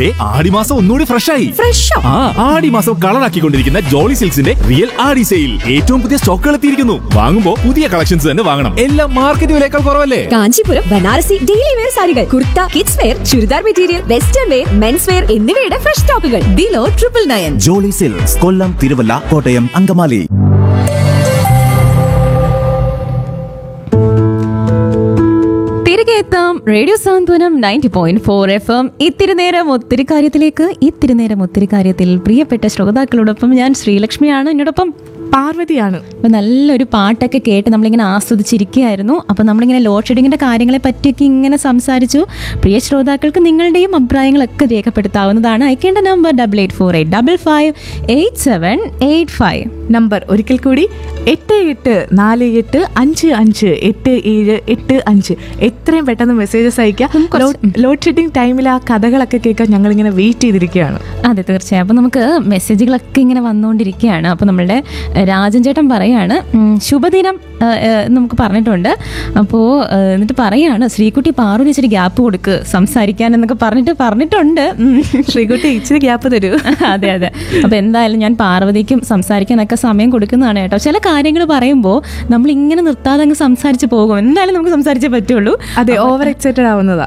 ദേ ആടിമാസം ഒന്നുകൂടി ഫ്രഷ് ആയി ഫ്രഷോ ആ ആടിമാസം കളറാക്കിക്കൊണ്ടിരിക്കുന്ന ജോളി സിൽക്സിന്റെ റിയൽ ആടി സെയിൽ ഏറ്റവും പുതിയ സ്റ്റോക്കുകൾ എത്തിയിരിക്കുന്നു വാങ്ങുമ്പോ പുതിയ കളക്ഷൻസ് തന്നെ വാങ്ങണം എല്ലാം മാർക്കറ്റ് വിലയേക്കാൾ കുറവല്ലേ കാഞ്ചീപുരം ബനാറസി ഡെയിലി വെയർ സാരികൾ kurta kids wear churidar material western wear men's wear എന്നിവയുടെ ഫ്രഷ് സ്റ്റോക്കുകൾ below triple nine Jolly silks Kollam Thiruvalla Kottayam Angamaly തിരികെ എത്താം radio Santhwanam ninety point four F M ഇത്തിരി നേരം ഒത്തിരി കാര്യത്തിലേക്ക് ഇത്തിരി നേരം ഒത്തിരി കാര്യത്തിൽ പ്രിയപ്പെട്ട ശ്രോതാക്കളോടൊപ്പം ഞാൻ ശ്രീലക്ഷ്മിയാണ് എന്നോടൊപ്പം പാർവതിയാണ് അപ്പൊ നല്ലൊരു പാട്ടൊക്കെ കേട്ട് നമ്മളിങ്ങനെ ആസ്വദിച്ചിരിക്കുകയായിരുന്നു അപ്പൊ നമ്മളിങ്ങനെ ലോഡ് ഷെഡിങ്ങിന്റെ കാര്യങ്ങളെ പറ്റിയൊക്കെ ഇങ്ങനെ സംസാരിച്ചു പ്രിയ ശ്രോതാക്കൾക്ക് നിങ്ങളുടെയും അഭിപ്രായങ്ങളൊക്കെ രേഖപ്പെടുത്താവുന്നതാണ് അയക്കേണ്ട number double eight four eight double five eight seven eight five number ഒരിക്കൽ കൂടി എട്ട് എട്ട് നാല് എട്ട് അഞ്ച് അഞ്ച് എട്ട് ഏഴ് എട്ട് അഞ്ച് എത്രയും പെട്ടെന്ന് മെസ്സേജസ് അയക്കാം ലോഡ് ഷെഡിങ് ടൈമിൽ ആ കഥകളൊക്കെ കേൾക്കാൻ ഞങ്ങളിങ്ങനെ വെയിറ്റ് ചെയ്തിരിക്കുകയാണ് അതെ തീർച്ചയായും അപ്പോൾ നമുക്ക് മെസ്സേജുകളൊക്കെ ഇങ്ങനെ വന്നുകൊണ്ടിരിക്കുകയാണ് അപ്പോൾ നമ്മളുടെ ഏഹ്, രാജൻ ചേട്ടൻ പറയാണ് ഉം, ശുഭദിനം ഏഹ്, ഏഹ്, നമുക്ക് പറഞ്ഞിട്ടുണ്ട് അപ്പോൾ ഏഹ്, എന്നിട്ട് പറയാണ് ശ്രീകുട്ടി പാറു ഇച്ചിരി ഗ്യാപ്പ് കൊടുക്ക് സംസാരിക്കാൻ എന്നൊക്കെ പറഞ്ഞിട്ട് പറഞ്ഞിട്ടുണ്ട് ഉം. ശ്രീകുട്ടി ഇച്ചിരി ഗ്യാപ്പ് തരൂ അതെ അതെ അപ്പോൾ എന്തായാലും ഞാൻ പാർവതിക്കും സംസാരിക്കാനൊക്കെ സമയം കൊടുക്കുന്നതാണ് കേട്ടോ ചില കാര്യങ്ങൾ പറയുമ്പോൾ നമ്മൾ ഇങ്ങനെ നിർത്താതെ അങ്ങ് സംസാരിച്ച് പോകും എന്തായാലും നമുക്ക് സംസാരിച്ചേ പറ്റുള്ളൂ അതെ ഓവർ എക്സൈറ്റഡ് ആവുന്നതാ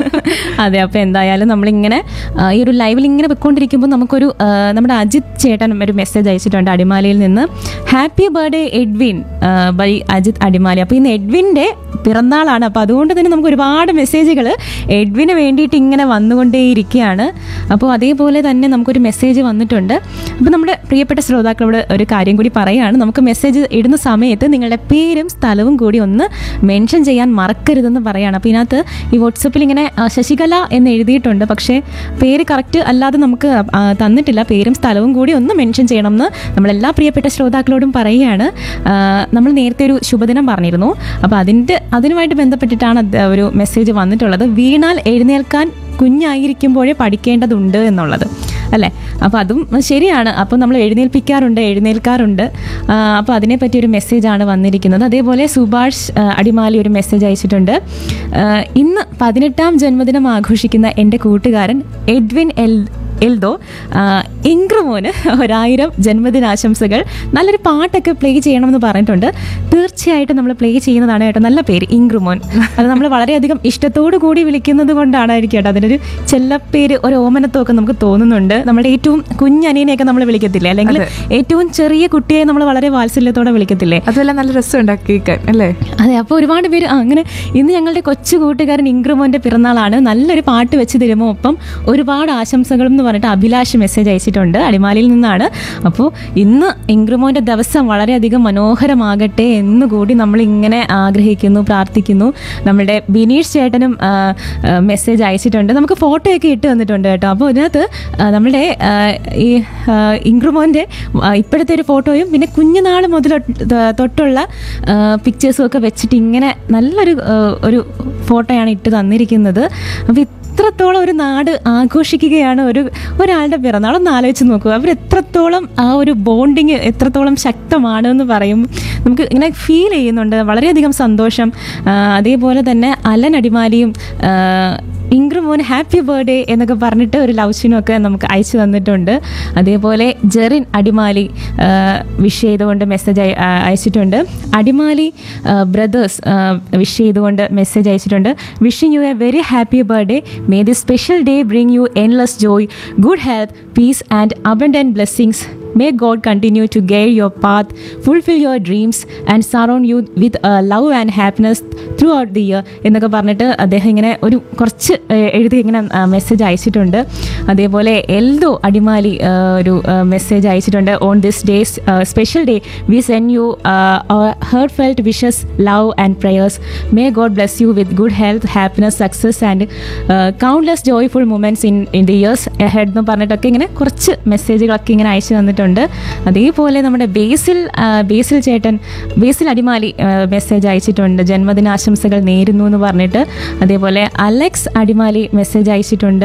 അതെ അപ്പോൾ എന്തായാലും നമ്മളിങ്ങനെ ആ, ഈ ഒരു ലൈവിൽ ഇങ്ങനെ പൊയ്ക്കൊണ്ടിരിക്കുമ്പോൾ നമുക്കൊരു ആ, നമ്മുടെ അജിത് ചേട്ടൻ ഒരു മെസ്സേജ് അയച്ചിട്ടുണ്ട് അടിമാലിയിൽ നിന്ന് ഹാപ്പി ബർത്ത്ഡേ എഡ്വിൻ ആ, ബൈ അജിത് അടിമാലി അപ്പോൾ ഇന്ന് എഡ്വിൻ്റെ പിറന്നാളാണ് അപ്പോൾ അതുകൊണ്ട് തന്നെ നമുക്ക് ഒരുപാട് മെസ്സേജുകൾ എഡ്വിന് വേണ്ടിയിട്ട് ഇങ്ങനെ വന്നുകൊണ്ടേയിരിക്കുകയാണ് അപ്പോൾ അതേപോലെ തന്നെ നമുക്കൊരു മെസ്സേജ് വന്നിട്ടുണ്ട് അപ്പോൾ നമ്മുടെ പ്രിയപ്പെട്ട ശ്രോതാക്കളോട് ഒരു കാര്യം കൂടി പറയുകയാണ് നമുക്ക് മെസ്സേജ് ഇടുന്ന സമയത്ത് നിങ്ങളുടെ പേരും സ്ഥലവും കൂടി ഒന്ന് മെൻഷൻ ചെയ്യാൻ മറക്കരുതെന്ന് പറയാണ് അപ്പോൾ ഇതിനകത്ത് ഈ വാട്സപ്പിൽ ഇങ്ങനെ ആ, ശശികല എന്ന് എഴുതിയിട്ടുണ്ട് പക്ഷേ പേര് കറക്റ്റ് അല്ലാതെ നമുക്ക് ആ, തന്നിട്ടില്ല പേരും സ്ഥലവും കൂടി ഒന്ന് മെൻഷൻ ചെയ്യണമെന്ന് നമ്മളെല്ലാ പ്രിയപ്പെട്ട ശ്രോതാക്കളോടും പറയുകയാണ് ആ, നമ്മൾ നേരത്തെ ഒരു ശുഭദിനം പറഞ്ഞിരുന്നു അപ്പോൾ അതിൻ്റെ അതിനുമായിട്ട് ബന്ധപ്പെട്ടിട്ടാണ് അത് ഒരു മെസ്സേജ് വന്നിട്ടുള്ളത് വീണാൽ എഴുന്നേൽക്കാൻ കുഞ്ഞായിരിക്കുമ്പോഴേ പഠിക്കേണ്ടതുണ്ട് എന്നുള്ളത് അല്ലേ അപ്പോൾ അതും ശരിയാണ് അപ്പോൾ നമ്മൾ എഴുന്നേൽപ്പിക്കാറുണ്ട് എഴുന്നേൽക്കാറുണ്ട് ആ, അപ്പോൾ അതിനെപ്പറ്റി ഒരു മെസ്സേജാണ് വന്നിരിക്കുന്നത് അതേപോലെ സുഭാഷ് ആ, അടിമാലി ഒരു മെസ്സേജ് അയച്ചിട്ടുണ്ട് ആ, ഇന്ന് പതിനെട്ടാം ജന്മദിനം ആഘോഷിക്കുന്ന എൻ്റെ കൂട്ടുകാരൻ എഡ്വിൻ എൽ എൽദോ ആ, ഇൻക്രുമോന് ഒരായിരം ജന്മദിനാശംസകൾ നല്ലൊരു പാട്ടൊക്കെ പ്ലേ ചെയ്യണമെന്ന് പറഞ്ഞിട്ടുണ്ട് തീർച്ചയായിട്ടും നമ്മൾ പ്ലേ ചെയ്യുന്നതാണ് കേട്ടോ നല്ല പേര് ഇൻക്രുമോൻ അത് നമ്മൾ വളരെയധികം ഇഷ്ടത്തോടു കൂടി വിളിക്കുന്നത് കൊണ്ടാണായിരിക്കും കേട്ടോ അതിനൊരു ചെല്ലപ്പേര് ഒരു ഓമനത്വമൊക്കെ നമുക്ക് തോന്നുന്നുണ്ട് നമ്മുടെ ഏറ്റവും കുഞ്ഞനിയനെയൊക്കെ നമ്മൾ വിളിക്കത്തില്ലേ അല്ലെങ്കിൽ ഏറ്റവും ചെറിയ കുട്ടിയെ നമ്മൾ വളരെ വാത്സല്യത്തോടെ വിളിക്കത്തില്ലേ അതുമെല്ലാം നല്ല രസം കേൾക്കാൻ അല്ലേ അതെ അപ്പോൾ ഒരുപാട് പേര് ആ, അങ്ങനെ ഇന്ന് ഞങ്ങളുടെ കൊച്ചു കൂട്ടുകാരൻ ഇൻക്രുമോന്റെ പിറന്നാളാണ് നല്ലൊരു പാട്ട് വെച്ച് തരുമോ ഒപ്പം ഒരുപാട് ആശംസകളും എന്ന് പറഞ്ഞിട്ട് അഭിലാഷ് മെസ്സേജ് അയച്ചിട്ടുണ്ട് അടിമാലിയിൽ നിന്നാണ് അപ്പോൾ ഇന്ന് ഇൻക്രുമോന്റെ ദിവസം വളരെയധികം മനോഹരമാകട്ടെ എന്ന് കൂടി നമ്മൾ ഇങ്ങനെ ആഗ്രഹിക്കുന്നു പ്രാർത്ഥിക്കുന്നു നമ്മുടെ ബിനീഷ് ചേട്ടനും ആ, ആ, മെസ്സേജ് അയച്ചിട്ടുണ്ട് നമുക്ക് ഫോട്ടോയൊക്കെ ഇട്ട് തന്നിട്ടുണ്ട് കേട്ടോ അപ്പോൾ ഇതിനകത്ത് ആ, നമ്മുടെ ആ, ഈ ആ, ഇൻക്രുമോന്റെ ആ, ഇപ്പോഴത്തെ ഒരു ഫോട്ടോയും പിന്നെ കുഞ്ഞുനാൾ മുതൽ തൊട്ടുള്ള പിക്ചേഴ്സും ഒക്കെ വെച്ചിട്ട് ഇങ്ങനെ നല്ലൊരു ആ, ഒരു ഫോട്ടോയാണ് ഇട്ട് തന്നിരിക്കുന്നത് അപ്പോൾ എത്രത്തോളം ഒരു നാട് ആഘോഷിക്കുകയാണ് ഒരു ഒരാളുടെ പിറന്നാൾ ഒന്ന് ആലോചിച്ച് നോക്കുക അവർ എത്രത്തോളം ആ ഒരു ബോണ്ടിങ് എത്രത്തോളം ശക്തമാണ് എന്ന് പറയും നമുക്ക് ഇങ്ങനെ ഫീൽ ചെയ്യുന്നുണ്ട് വളരെയധികം സന്തോഷം ആ, അതേപോലെ തന്നെ അലൻ അടിമാലിയും ആ, ഇൻക്രുമോൻ ഹാപ്പി ബർത്ത്ഡേ എന്നൊക്കെ പറഞ്ഞിട്ട് ഒരു ലവ് സീനൊക്കെ നമുക്ക് അയച്ചു തന്നിട്ടുണ്ട് അതേപോലെ ജെറിൻ അടിമാലി വിഷ് ചെയ്തുകൊണ്ട് മെസ്സേജ് അയച്ചിട്ടുണ്ട് അടിമാലി ബ്രദേഴ്സ് വിഷ് ചെയ്തുകൊണ്ട് മെസ്സേജ് അയച്ചിട്ടുണ്ട് wishing you a very happy birthday may the special day bring you endless joy good health peace and abundant blessings may God continue to guide your path fulfil your dreams and surround you with love and happiness throughout the year എന്നൊക്കെ പറഞ്ഞിട്ട് അദ്ദേഹം ഇങ്ങനെ ഒരു കുറച്ച് ഏഹ്, എഴുതി ഇങ്ങനെ message അയച്ചിട്ടുണ്ട് അതേപോലെ എൽദോ അടിമാലി ഏഹ്, ഒരു മെസ്സേജ് അയച്ചിട്ടുണ്ട് on this day's special day we send you heartfelt wishes love and prayers may God bless you with good health happiness success and countless joyful moments in in the years ahead എന്ന് പറഞ്ഞിട്ടൊക്കെ ഇങ്ങനെ കുറച്ച് മെസ്സേജുകളൊക്കെ ഇങ്ങനെ അയച്ചു തന്നിട്ടുണ്ട് അതേപോലെ നമ്മുടെ ബേസിൽ ആ, ബേസിൽ ചേട്ടൻ ബേസിൽ അടിമാലി മെസ്സേജ് അയച്ചിട്ടുണ്ട് ജന്മദിനാശംസകൾ നേരുന്നു എന്ന് പറഞ്ഞിട്ട് അതേപോലെ അലക്സ് അടിമാലി മെസ്സേജ് അയച്ചിട്ടുണ്ട്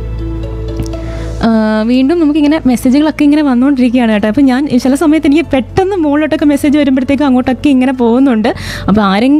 ആ, വീണ്ടും നമുക്കിങ്ങനെ മെസ്സേജുകളൊക്കെ ഇങ്ങനെ വന്നുകൊണ്ടിരിക്കുകയാണ് കേട്ടോ അപ്പോൾ ഞാൻ ചില സമയത്ത് എനിക്ക് പെട്ടെന്ന് മുകളിലോട്ടൊക്കെ മെസ്സേജ് വരുമ്പോഴത്തേക്കും അങ്ങോട്ടൊക്കെ ഇങ്ങനെ പോകുന്നുണ്ട് അപ്പോൾ ആരെങ്കിലും